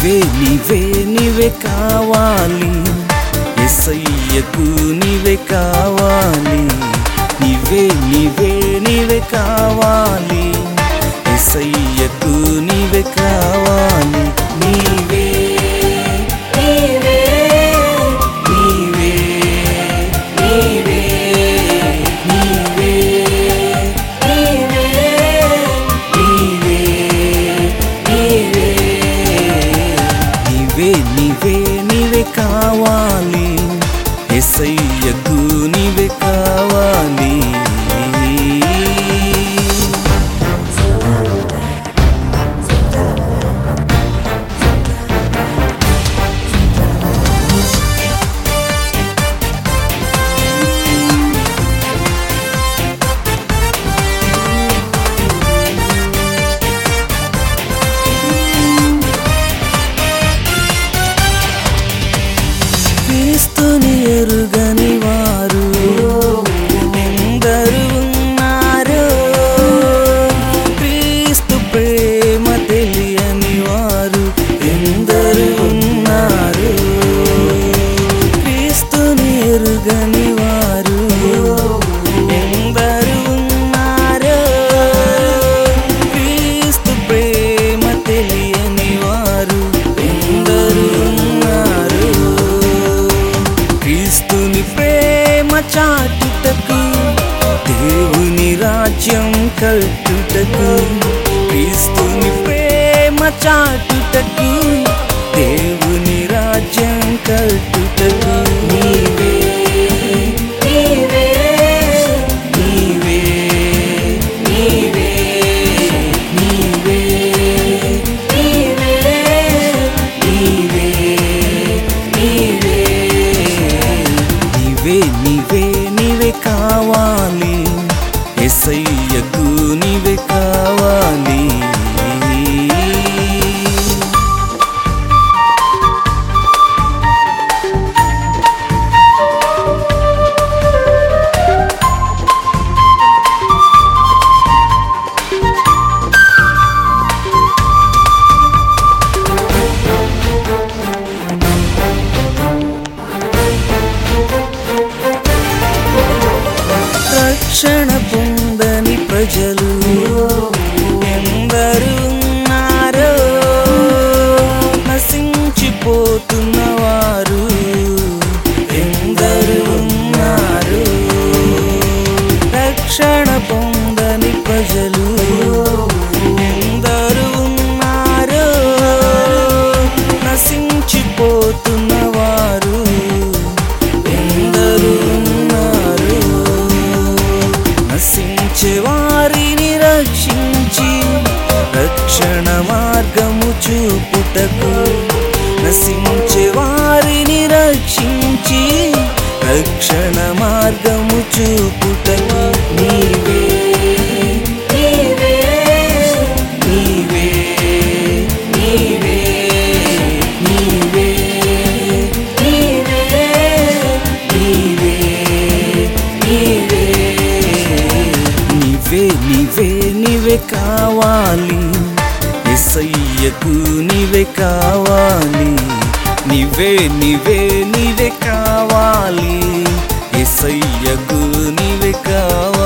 నీవే నీవే నీవే కావాలి ఎస్సయ్యకు నీవే కావాలి నీవే నీవే నీవే కావాలి ఎస్సయ్యకు నీవే కావాలి నీవే నీవే నీవే నీవే నీవే నీవే నీవే నీవే నీవే నీవే నీవే కావాలి ఎస్సయ్యకు నీవే కావాలి క్రీస్తుని ఎరుగని వారు ఎందరు ఉన్నారు క్రీస్తు ప్రేమ తెలియని వారు ఎందరు ఉన్నారు క్రీస్తుని ఎరుగని వారు ఎందరు ఉన్నారు క్రీస్తు ప్రేమ తెలియని వారు ఎందరు ఉన్నారు క్రీస్తుని ప్రేమ చాటుటకు దేవుని రాజ్యం కట్టుటకు క్రీస్తుని ప్రేమ చాటుటకు దేవుని రాజ్యం కట్టుటకు నీవే నీవే నీవే నీవే నీవే నీవే నీవే నీవే నీవే నీవే నీవే కావాలి ఎస్ఐయకు నీవే కావాలి రక్షణ పొందని ప్రజలు ఎందరు ఉన్నారో నశించిపోతున్న వారు ఎందరు ఉన్నారు రక్షణ పొందని ప్రజలు ఎందరు ఉన్నారో నశించిపోతున్న వారు ఎందరు ఉన్నారు నశించే వారిని రక్షించి రక్షణ మార్గము చూపుటకు నశించే వారిని రక్షించి రక్షణ మార్గము చూపుటకు నీవే నీవే నీవే నీవే నీవే నీవే నీవే నీవే నీవే నీవే నీవే కావాలి ఎస్సయ్యకు నీవే కావాలి నీవే నీవే నీవే కావాలి ఎస్సయ్యకు నీవే కావాలి